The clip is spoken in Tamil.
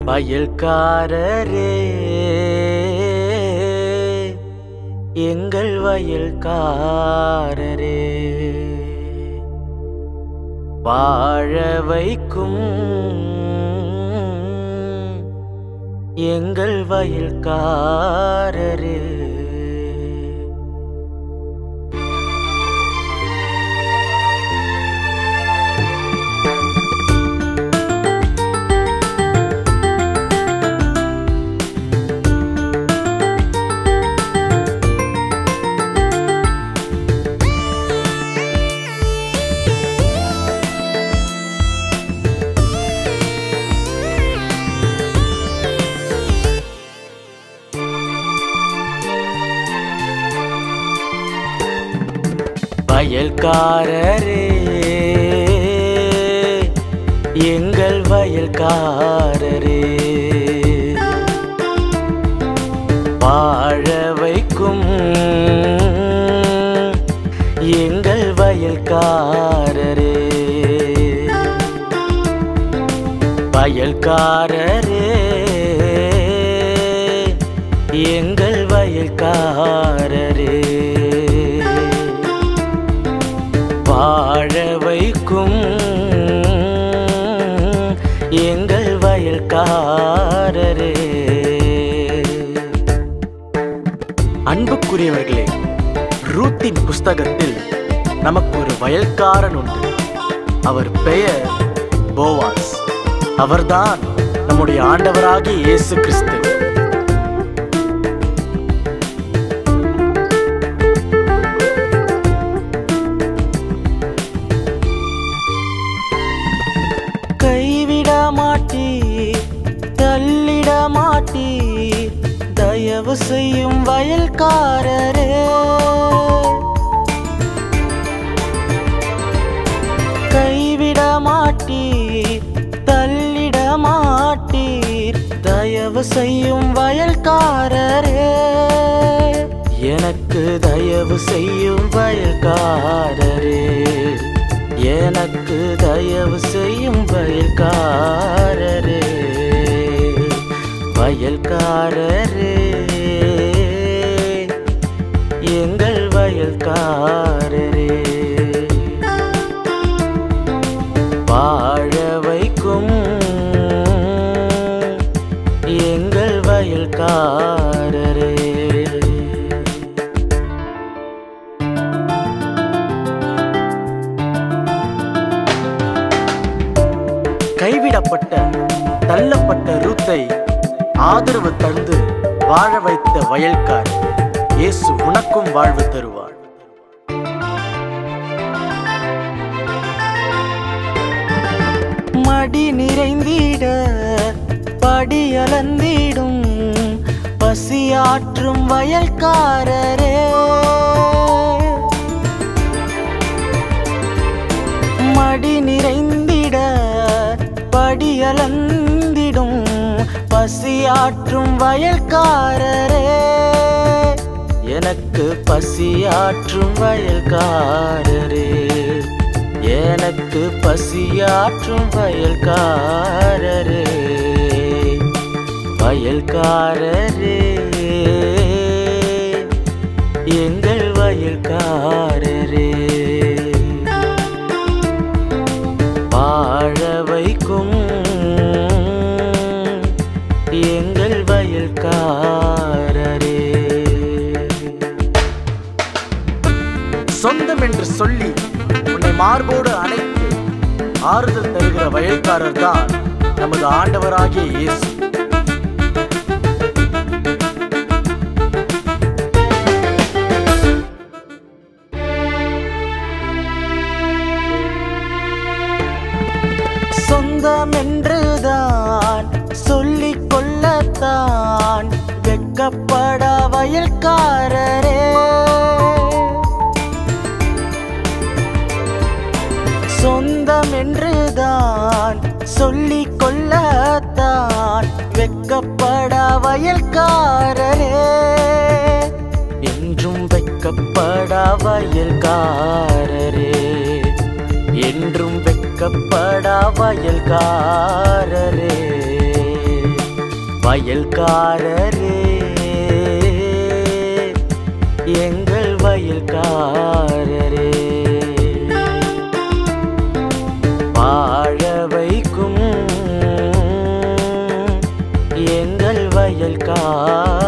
வயல்காரரே எங்கள் வயல்காரரே வாழ வைக்கும் எங்கள் வயல்காரரே வயல்காரரே எங்கள் வயல்காரரே வாழ வைக்கும் எங்கள் வயல்காரரே வயல்காரரே எங்கள் வயல்காரரே வாழ வைக்கும் எங்கள் வயல்காரரே அன்புக்குரியவர்களே ரூத்தின் புஸ்தகத்தில் நமக்கு ஒரு வயல்காரன் உண்டு அவர் பெயர் போவாஸ் அவர்தான் நம்முடைய ஆண்டவராகிய இயேசு கிறிஸ்து கைவிட மாட்டீ தள்ளிட மாட்டீ தயவு செய்யும் வயல்காரரே கைவிட மாட்டீ தள்ளிட மாட்டீர் தயவு செய்யும் வயல்காரரே எனக்கு தயவு செய்யும் வயல்காரரே எனக்கு தயவு செய்யும் வயல்காரரே வயல்காரரே எங்கள் வயல்காரரே வாழ வைக்கும் எங்கள் வயல்காரரே கைவிடப்பட்ட தள்ளப்பட்ட ரூத்தை ஆதரவு தந்து வாழ வைத்த வயல்கார் இயேசு உனக்கும் வாழ்வு தருவார் மடி நிறைந்திட படியளந்திடும் பசியாற்றும் வயல்காரரே மடி நிறைந்திட படியளந்திடும் பசியாற்றும் வயல்காரரே எனக்கு பசியாற்றும் வயல்காரரே எனக்கு பசியாற்றும் வயல்காரரே வயல்காரரே எங்கள் வயல்காரரே வாழ வைக்கும் எங்கள் வயல்காரரே சொந்தம் என்று சொல்லி உன்னை மார்போடு அணைத்து ஆறுதல் தருகிற வயல்காரர் தான் நமது ஆண்டவராகிய இயேசு சொந்தம் என்றுதான் சொல்லிக் கொள்ளத்தான் வெட்கப்பட வயல்காரரே சொந்தம் என்றுதான் சொல்லிக் கொள்ளத்தான் வெட்கப்பட வயல்காரரே என்றும் வெட்கப்பட வயல்காரரே என்றும் வெட்கப்படா வயல்காரரே வயல்காரரே எங்கள் வயல்காரரே வாழ வைக்கும் எங்கள் வயல்காரரே